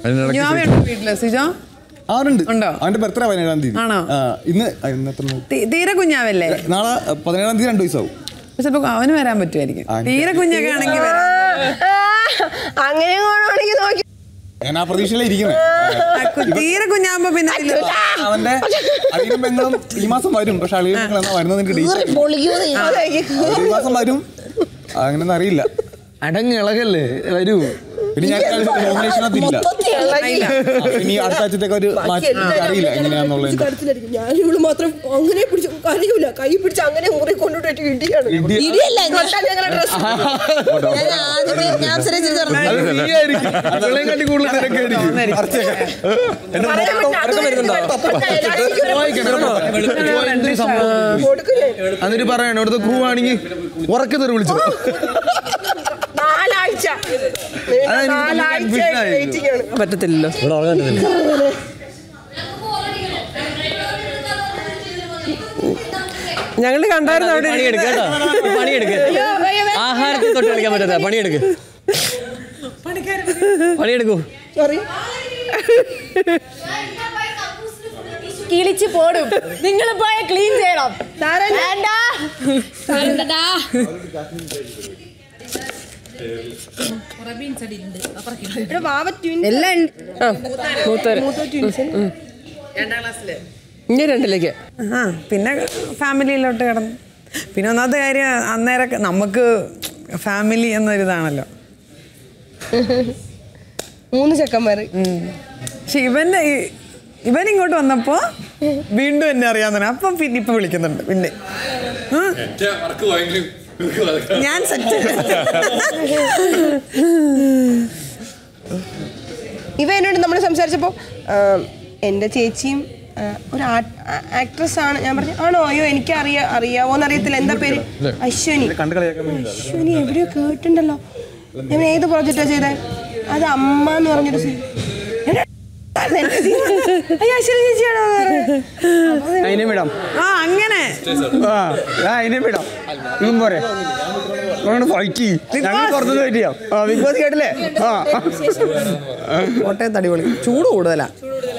അതിനിടയ്ക്ക് ഞാവയുണ്ടോ വീട്ടില് സിജോ ആറുണ്ട് ഉണ്ടോ? അവന്റെ ബർത്ത്ഡേ പതിനേഴാം തീയതി ആണോ? ആ, ഇന്ന് ആ, ഇന്ന് എത്ര നാൾ? തീ- തീരെ കുഞ്ഞാവല്ലേ നാളെ പതിനേഴാം തീയതി രണ്ട് വയസ്സാവും ചിലപ്പോ അവന് വരാൻ പറ്റുമായിരിക്കും ആ, തീരെ കുഞ്ഞൊക്കെ ആണെങ്കിൽ വരാം അങ്ങനെ ആണെങ്കിൽ നോക്കി ഞാൻ ആ പ്രതീക്ഷയിലേ ഇരിക്കുന്നത് ആ, കു- തീരെ കുഞ്ഞാകുമ്പോ പിന്നെ അതില് അവന്റെ അളിയനും പെങ്ങളും ഈ മാസം വരും പക്ഷെ അളിയനും പെങ്ങളും എന്നാ വരുന്നത് എനിക്ക് ഡേറ്റ് ഈ മാസം വരും അങ്ങനെയൊന്നും അറിയില്ല അടങ്ങ് ഇളകല്ലേ വരൂ പിന്നെ ഞാൻ നോമിനേഷനകത്ത് ഇല്ല ഇനി അടുത്ത ആഴ്ചത്തേക്ക് ഒരു മാറ്റി എനിക്ക് അറിയില്ല എങ്ങനെയാന്നുള്ളത് കരുത്തിലായിരിക്കും ഞാൻ ഇവള് മാത്രം അങ്ങനെ പിടിച്ച് കരയൂല കൈ പിടിച്ച് അങ്ങനെ മുറി കൊണ്ടുപോയിട്ട് ഇടിയാണ് ഇടിയല്ല ഞാൻ- തൊട്ടാൽ ഞങ്ങളുടെ dress ഞാൻ ആദ്യമേ ഞാൻ അപ്സരച്ചിട്ട് പറഞ്ഞു അത് നീയായിരിക്കും. ഇവളെയും കാട്ടി കൂടുതൽ തിരക്കായിരിക്കും പറയാൻ പറ്റില്ല. അത് വരുന്നുണ്ടോ? കൊടുക്കും ഞാൻ. എന്നിട്ട് പറയണം ഇവിടുത്തെ ക്രൂ ആണെങ്കിൽ ഉറക്കത്തൊരു വിളിച്ചു നാലാഴ്ച നീണ്ട അതെനിക്ക് നാലാഴ്ച confusion ആയിരുന്നു. വെയിറ്റിംഗ് ആണ് പറ്റത്തില്ലല്ലോ ഞങ്ങൾ കണ്ടായിരുന്നു അവിടെ പണിയെടുക്ക് കേട്ടോ പണിയെടുക്ക് ആഹാരത്തിൽ തൊട്ട് കളിക്കാൻ പറ്റാത്ത പണിയെടുക്ക് പണിയെടുക്കൂ സോറി കിളിച്ച് പോടും നിങ്ങൾ പോയ ക്ലീൻ ചെയ്യണം വേണ്ട ഇവിടെ വാവ twins. എല്ലാം മൂത്തവര് മൂത്ത twins. ഇനി രണ്ടിലേക്ക് ആ പിന്നെ ഫാമിലിയിലോട്ട് കിടന്നു പിന്നെ ഒന്നാമത്തെ കാര്യം അന്നേരം നമുക്ക് ഫാമിലി എന്നൊരിതാണല്ലോ മൂന്ന് ചെക്കന്മാര് പക്ഷെ ഇവന്റെ ഈ- ഇവൻ ഇങ്ങോട്ട് വന്നപ്പോ വീണ്ടും എന്നെ അറിയാൻ തുടങ്ങി അപ്പം പിന്നെ ഇപ്പൊ വിളിക്കുന്നുണ്ട് പിന്നെ ഉം. ഞാൻ സെറ്റ് ഇവ എന്നോട് നമ്മൾ സംസാരിച്ചപ്പോൾ എൻ്റെ ചേച്ചിയും ആ, ഒരു ആക്ട്രസ് ആണ് ഞാൻ പറഞ്ഞു ആണോ അയ്യോ എനിക്ക് അറിയാ അറിയാവോന്ന് അറിയത്തില്ല എന്താ പേര് അശ്വനി അശ്വനി എവിടെയോ കേട്ടിട്ടുണ്ടല്ലോ ഞാൻ ഏത് പ്രോജക്റ്റാ ചെയ്തേ അത് അമ്മ എന്ന് പറഞ്ഞൊരു സീ- എടാ, അതെന്റെ scene ആണ്. അയ്യോ അശ്വനി ചേച്ചിയാണോ എന്ന് പറഞ്ഞു. അതിനെ വിടാം ആ അങ്ങനെ ആ ഞാൻ അതിനെ വിടാം ഇതും പോരെ ഫൈറ്റ് ഞങ്ങൾ പുറത്തുനിന്ന് വെയിറ്റ് ചെയ്യാം ആ ബിഗ് ബോസ് കേട്ടില്ലേ ആ കോട്ടയത്ത് അടിപൊളി ചൂട് കൂടുതലാ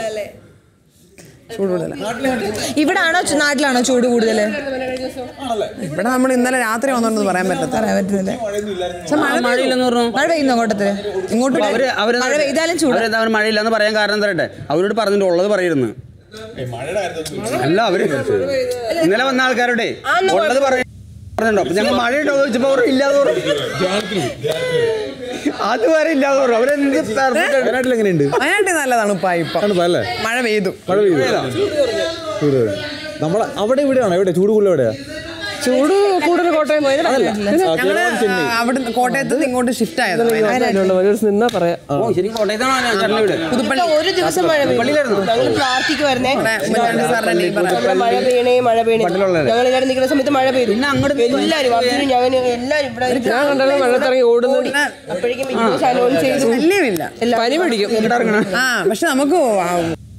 ചൂട് കൂടുതലാ ഇവിടാണോ ചു- നാട്ടിലാണോ ചൂട് കൂടുതൽ ഇവിടെ നമ്മൾ ഇന്നലെ രാത്രി വന്നോണ്ടെന്ന് പറയാൻ പറ്റത്തില്ല പറയാൻ പറ്റുന്നില്ല പക്ഷെ മഴ മഴയില്ലെന്ന് പറഞ്ഞു മഴ പെയ്യുന്നോ കോട്ടത്തില് ഇങ്ങോട്ട് അവര് അവര് മഴ പെയ്താലും ചൂട് അവര് അവർ മഴയില്ലെന്ന് പറയാൻ കാരണം തരട്ടെ അവരോട് പറഞ്ഞിട്ട് ഉള്ളത് പറയുന്നു അല്ല അവര് ഇന്നലെ വന്ന ആൾക്കാരോടെ ഉള്ളത് പറയ പറഞ്ഞിട്ടുണ്ടോ അപ്പൊ ഞങ്ങൾ മഴ ഉണ്ടോ എന്ന് ചോദിച്ചപ്പോ അവർ ഇല്ലാതെ പറഞ്ഞു അതുവരെ ഇല്ലാതെ പറഞ്ഞു അവരെന്ത് വയനാട്ടിൽ എങ്ങനെയുണ്ട് വയനാട്ടിൽ നല്ലതാണ് ഇപ്പൊ ഇപ്പൊ തണുപ്പല്ലേ മഴ പെയ്തു മഴ പെയ്യുമോ? ചൂട് നമ്മളെ അവിടെ ഇവിടെയാണോ എവിടെ ചൂട് കൂടുതൽ എവിടെയാ ചൂട് കൂടുതൽ കോട്ടയം പോയത് അതല്ല ആ, ഞങ്ങള് കേരളം ചെന്നൈ അവിടെ കോട്ടയത്ത് നിന്ന് ഇങ്ങോട്ട് ഷിഫ്റ്റ് ആയത് ഓ ശരി കോട്ടയത്താണോ ചേട്ടൻ്റെ വീട് ഇവിടെ ഒരു ദിവസം മഴ പെയ്യും ഞങ്ങൾ പ്രാർത്ഥിക്കുമായിരുന്നേ ഉമ്മൻചാണ്ടി സാറിന്റെ neighbor ആ. ഇവിടെ മഴ പെയ്യണേ മഴ പെയ്യണേ പട്ടിലുള്ളതല്ലേ? ഞങ്ങൾ എല്ലാവരും നിൽക്കുന്ന സമയത്ത് മഴ പെയ്തു പിന്നെ അങ്ങോട്ട് എല്ലാവരും അർജുനും ഞാൻ എല്ലാവരും ഇവിടെ ഞാൻ കണ്ടല്ലോ വെള്ളത്തിറങ്ങി ഓടുന്നു അപ്പോഴേക്കും ബിഗ് ബോസ് അനൗൺസ് ചെയ്തു ശല്യമില്ല പനി പിടിക്കും ആ പക്ഷെ നമുക്ക് ആ,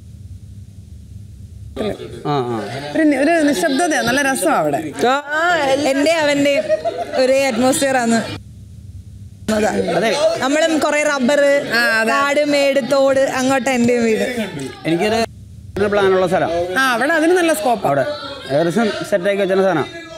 ആ ആ ഒരു നി- ഒരു നിശബ്ദത നല്ല രസമാണ് അവിടെ എന്റെ അവന്റെ ഒരേ അറ്റ്മോസ്ഫിയർ ആണ് അതെ നമ്മളും കൊറേ റബ്ബർ ആ, അതെ. കാട് മേട് തോട് അങ്ങോട്ട് എന്റെ വീട് എനിക്കൊരു പ്ലാനുള്ള സ്ഥലം ആ അവിടെ അതിന് നല്ല സ്കോപ്പ് അവിടെ ഏകദേശം സെറ്റാക്കി വെച്ച സാധനം